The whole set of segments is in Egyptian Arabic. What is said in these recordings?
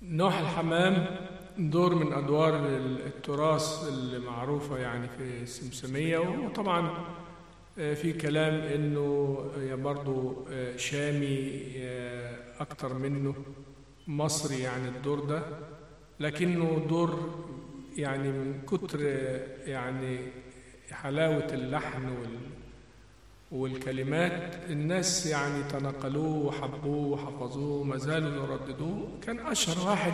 نوح الحمام دور من أدوار التراث المعروفة يعني في السمسمية وطبعا آه، في كلام إنه آه، برضو آه، شامي آه، أكتر منه مصري يعني الدور ده لكنه دور يعني من كتر آه، يعني حلاوة اللحن وال والكلمات الناس يعني تنقلوه وحبوه وحفظوه ما زالوا يرددوه كان أشهر واحد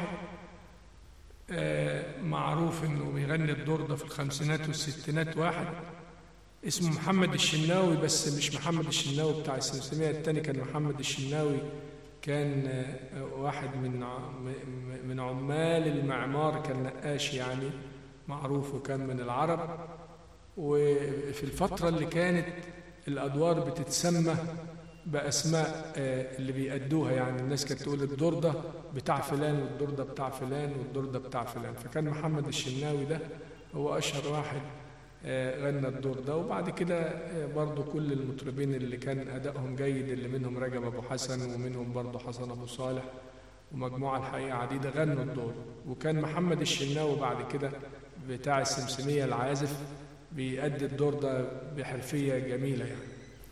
آه، معروف انه بيغني الدور ده في الخمسينات والستينات واحد اسمه محمد الشناوي بس مش محمد الشناوي بتاع السمسمية التاني كان محمد الشناوي كان آه، واحد من ع- م- م- من عمال المعمار كان نقاش يعني معروف وكان من العرب وفي الفترة اللي كانت الأدوار بتتسمى بأسماء آه، اللي بيأدوها يعني الناس كانت تقول الدور ده بتاع فلان والدور ده بتاع فلان والدور ده بتاع فلان فكان محمد الشناوي ده هو أشهر واحد آه، غنى الدور ده وبعد كده آه، برضو كل المطربين اللي كان أدائهم جيد اللي منهم رجب أبو حسن ومنهم برضو حسن أبو صالح ومجموعة الحقيقة عديدة غنوا الدور وكان محمد الشناوي بعد كده بتاع السمسمية العازف بيأدي الدور ده بحرفية جميلة يعني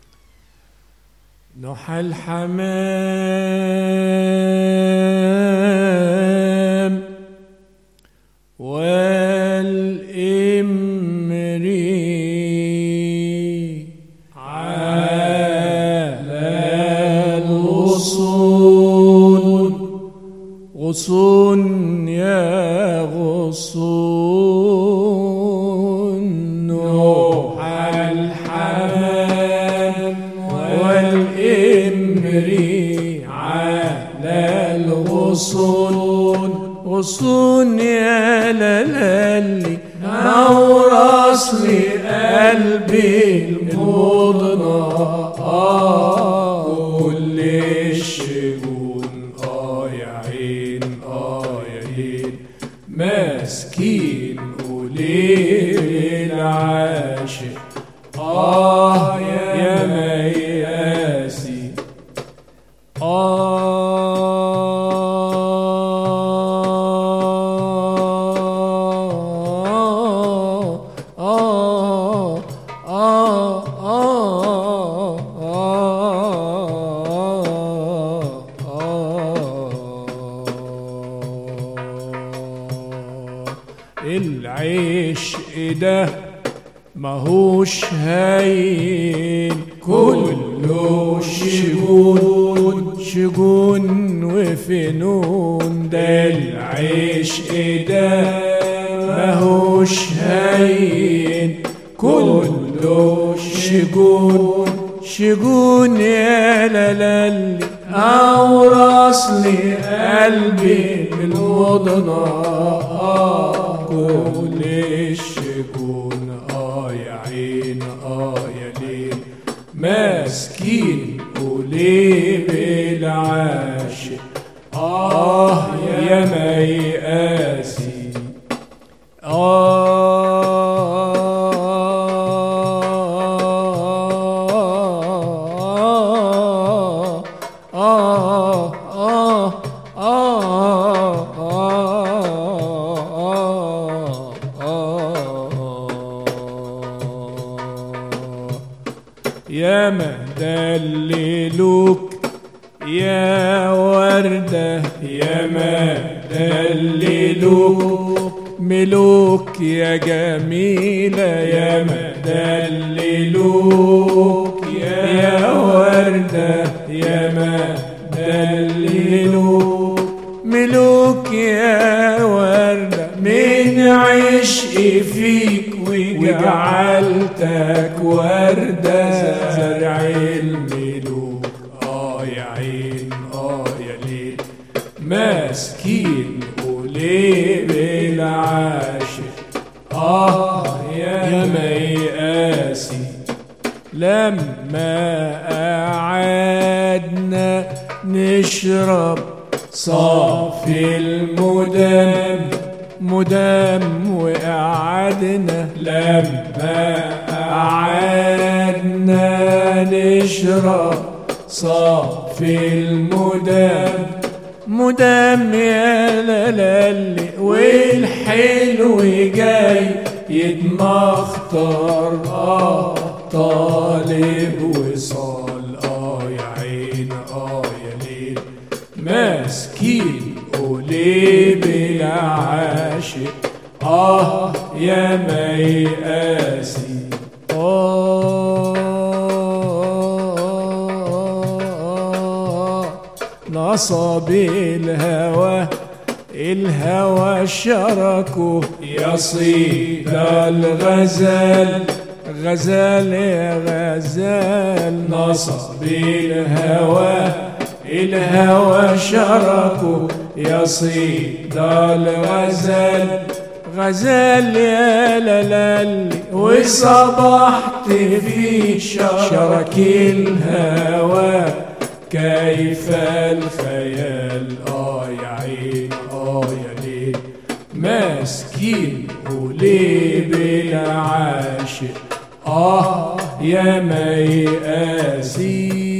نوح الحمام والإمري على الغصون غصون يا غصون نوح الحمام والإمري على الغصون غصون يا لالي نورس لي قلبي المضنى آه كل الشجون آه يا عين آه يا عين مسكين قليل العاشق آه يا مياسي آه آه آه العشق ده ماهوش هين كله شجون شجون وفنون ده العشق ده ماهوش هين كله شجون شجون يا لالي أورث لي قلبي بالمضنى آه كل الشجون آه يا عين آه يا ليل مسكين قليب العاشق آه يا مياسي آه آه آه يا ما دللوك يا وردة يا ما دللوك ملوك يا جميلة يا ما دللوك يا وردة يا ما دللوك ملوك يا وردة من عشقي فيك وجعلتك وردة زرع الملوك آه يا عين آه يا ليل مسكين قليب العاشق آه يا مياسي لما قعدنا نشرب صافي المدام مدام وقعدنا لما قعدنا نشرب صافي المدام مدام يا لالي والحلو جاي يتمختر اه طالب وصال اه يا عين اه يا ليل مسكين قليب العاشق اه يا مياسي آه نصب الهوى الهوى شركه يا صيد الغزال غزال يا غزال نصب الهوى الهوى شركه يا صيد الغزال غزال يا لالي وصبحت في شرك الهوى كيف الخيال اه يا عين اه يا ليل مسكين وليه بالعاشق اه يا مياسي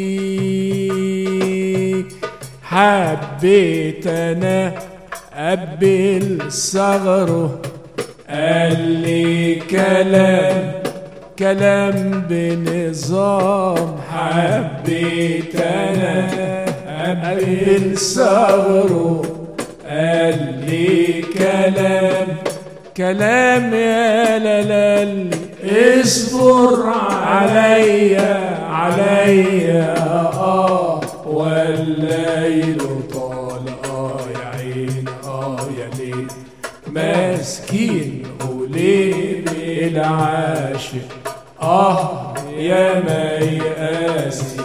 حبيت انا قبل صغره قال لي كلام كلام بنظام حبيت انا قبل صغره قال لي كلام كلام يا لالي اصبر عليا عليا اه والليل طال اه يا عين اه يا ليل مسكين وليه بالعاشق اه يا مياسي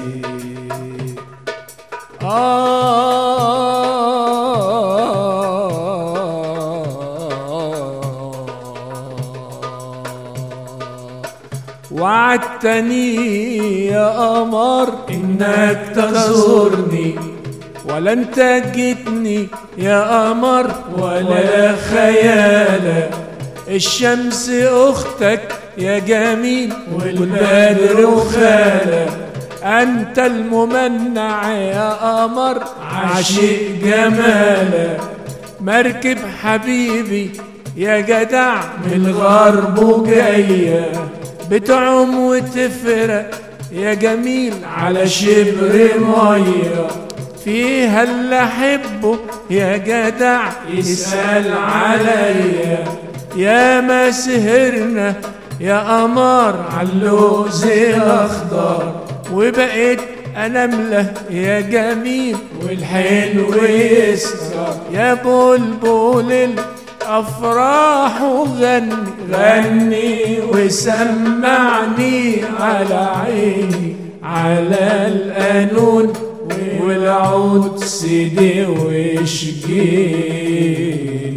وعدتني يا قمر انك تزورني ولا انت جيتني يا قمر ولا خيالك الشمس اختك يا جميل والبدر وخالك انت الممنع يا قمر عاشق جمالك مركب حبيبي يا جدع من الغرب وجايه بتعوم وتفرق يا جميل على شبر ميه فيها اللي احبه يا جدع يسأل عليا يا ما سهرنا يا قمر عاللوز الاخضر وبقيت انمله يا جميل والحلو يسكر يا بلبل الافراح وغني غني وسمعني على عيني على القانون والعود سيدي وشجيني